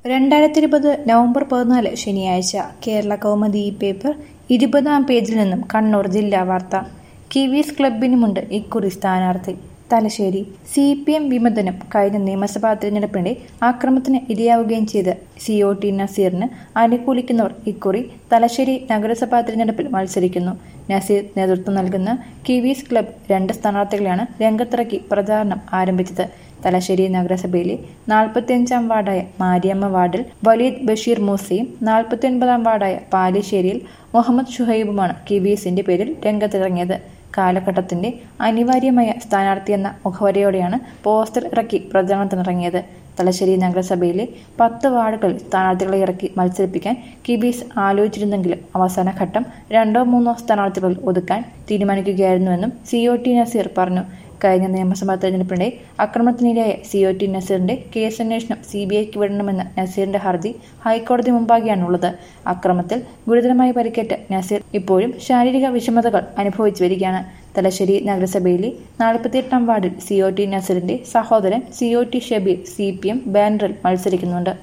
രണ്ടായിരത്തി ഇരുപത് നവംബർ പതിനാല് ശനിയാഴ്ച കേരള കൗമുദി ഈ പേപ്പർ ഇരുപതാം പേജിൽ നിന്നും കണ്ണൂർ ജില്ലാ വാർത്ത കിവീസ് ക്ലബിനുമുണ്ട് ഇക്കുറി സ്ഥാനാർത്ഥി തലശ്ശേരി സി പി എം വിമതനും കഴിഞ്ഞ നിയമസഭാ തിരഞ്ഞെടുപ്പിനിടെ ആക്രമണത്തിന് ഇരയാവുകയും ചെയ്ത സി ഒ ടി നസീറിന് അനുകൂലിക്കുന്നവർ ഇക്കുറി തലശ്ശേരി നഗരസഭാ തിരഞ്ഞെടുപ്പിൽ മത്സരിക്കുന്നു നസീർ നേതൃത്വം നൽകുന്ന കിവീസ് ക്ലബ് രണ്ട് സ്ഥാനാർത്ഥികളെയാണ് രംഗത്തിറക്കി പ്രചാരണം ആരംഭിച്ചത് തലശ്ശേരി നഗരസഭയിലെ നാൽപ്പത്തിയഞ്ചാം വാർഡായ മാരിയമ്മ വാർഡിൽ വലീദ് ബഷീർ മൂസയും നാൽപ്പത്തിയൊൻപതാം വാർഡായ പാലിശ്ശേരിയിൽ മുഹമ്മദ് ഷുഹൈബുമാണ് കിവീസിന്റെ പേരിൽ രംഗത്തിറങ്ങിയത് കാലഘട്ടത്തിന്റെ അനിവാര്യമായ സ്ഥാനാർത്ഥിയെന്ന മുഖവരയോടെയാണ് പോസ്റ്റർ ഇറക്കി പ്രചരണത്തിനിറങ്ങിയത് തലശ്ശേരി നഗരസഭയിലെ പത്ത് വാർഡുകളിൽ സ്ഥാനാർത്ഥികളെ ഇറക്കി മത്സരിപ്പിക്കാൻ കിബീസ് ആലോചിച്ചിരുന്നെങ്കിലും അവസാന ഘട്ടം രണ്ടോ മൂന്നോ സ്ഥാനാർത്ഥികളിൽ ഒതുക്കാൻ തീരുമാനിക്കുകയായിരുന്നുവെന്നും സി ഒ ടി നസീർ പറഞ്ഞു കഴിഞ്ഞ നിയമസഭാ തെരഞ്ഞെടുപ്പിനിടെ ആക്രമണത്തിനിരയായ സി ഒ ടി നസീറിന്റെ കേസന്വേഷണം സി ബി ഐക്ക് വിടണമെന്ന നസീറിന്റെ ഹർജി ഹൈക്കോടതി മുമ്പാകെയാണുള്ളത് അക്രമത്തിൽ ഗുരുതരമായി പരിക്കേറ്റ നസീർ ഇപ്പോഴും ശാരീരിക വിഷമതകൾ അനുഭവിച്ചു വരികയാണ് തലശ്ശേരി നഗരസഭയിലെ നാൽപ്പത്തിയെട്ടാം വാർഡിൽ സി ഒ ടി നസീറിന്റെ സഹോദരൻ C O T Shabeer C P M ബാനറിൽ മത്സരിക്കുന്നുണ്ട്